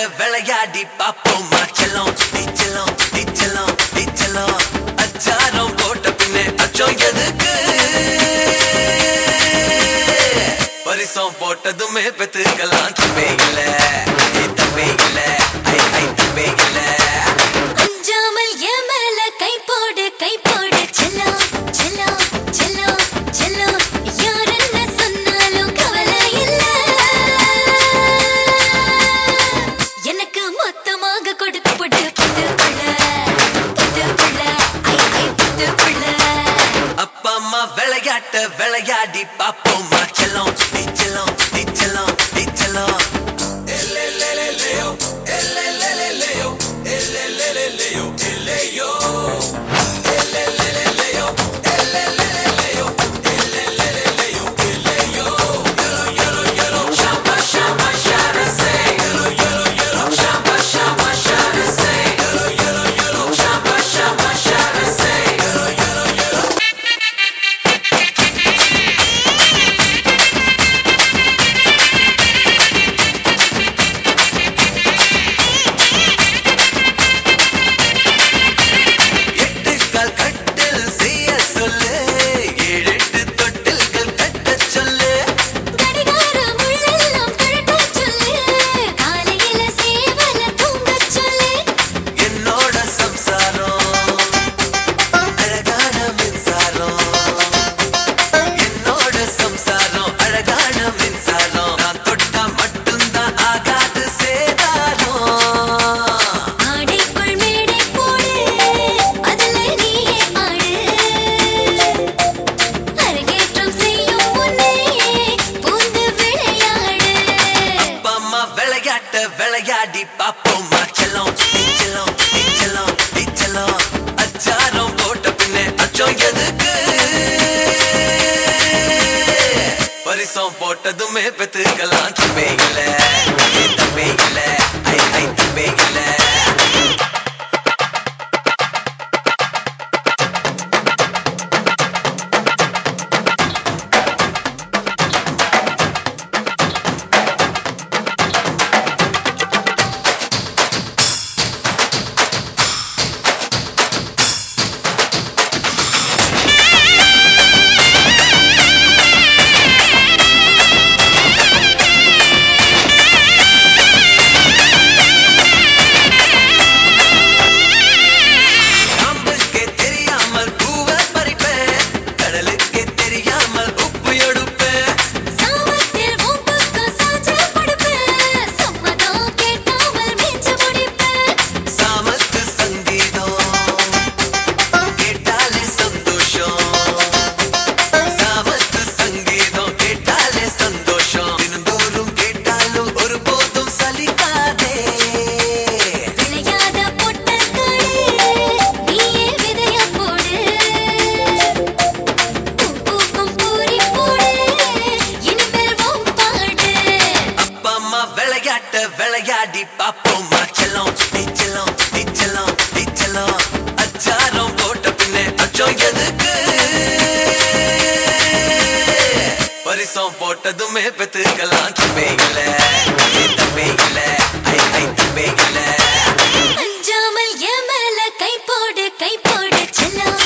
விளையாடி பாப்போமா செல்லம் நீச்சலம் நீச்சலம் நீச்சலம் அச்சாரம் போட்ட பின்னே அச்சம் எதுக்கு பரிசம் போட்டதுமே பெத்துக்கலாம் தப்பே இல்ல ஏ தப்பே இல்ல ஐ ஐ தப்பே இல்ல அஞ்சாமல் என் மேல கை போடு கை போடு செல்லம் செல்லம் செல்லம் செல்லம் யார் என்ன சொன்னாலும் கவலை இல்ல எனக்கு மொத்தமாக கொடுத்து போட்டு பத்து புள்ள பத்து புள்ள ஐ ஐ பத்து புள்ள அப்பா அம்மா விளையாட்ட விளையாடி பாப்போமா செல்லம் நீச்சலம் நீச்சலம் நீச்சலம் எட்டு கால் கட்டில் செய்ய சொல்லு ஏழு எட்டு தொட்டில்கள் கட்டச் சொல்லு கடிகாரம் உள்ளெல்லாம் கழட்டச் சொல்லு காலையில சேவல தூங்கச் சொல்லு என்னோட சம்சாரம் அழகான மின்சாரம் என்னோட சம்சாரம் அழகான மின்சாரம் நான் தொட்டா மட்டும்தான் ஆகாது சேதாரம் ஆடைக்குள் மேடை போடு அதுல நீயே ஆடு அரங்கேற்றம் செய்யும் முன்னே பூந்து விளையாடு அப்பா அம்மா விளையாட்ட விளையாடி பாப்போமா செல்லம் நீச்சலம் நீச்சலம் நீச்சலம் அச்சாரம் போட்ட பின்னே அச்சம் எதுக்கு பரிசம் போட்டதுமே பெத்துக்கலாம் தப்பே இல்ல ஏ தப்பே இல்ல ஐ ஐ தப்பே இல்ல அம்புக்கே தெரியாமல் பூவ பறிப்பேன் கடலுக்கே தெரியாமல் உப்பு எடுப்பேன் சாமத்தில் உன் பக்கம் சாஞ்சு படுப்பேன் சம்மதம் கேட்காமல் மீச்சு முடிப்பேன் சாமத்து சங்கீதம் கேட்டாலே சந்தோஷம் சாமத்து சங்கீதம் கேட்டாலே சந்தோஷம் தினந்தோறும் கேட்டாலும் ஒருபோதும் சலிக்காதே விளையாத பொட்டக்காடு நீயே விதைய போடு பூ பூக்கும் பூரி போடு இனிமேல் உன் பாடு அப்பா அம்மா விளையாட்ட விளையாடி பாப்போமா செல்லம் நீச்சலம் நீச்சலம் நீச்சலம் அச்சாரம் போட்ட பின்னே அச்சம் எதுக்கு பரிசம் போட்டதுமே பெத்துக்கலாம் தப்பே இல்ல ஏ தப்பே இல்ல ஐ ஐ தப்பே இல்ல அஞ்சாமல் என் மேல கை போடு கை போடு செல்லம்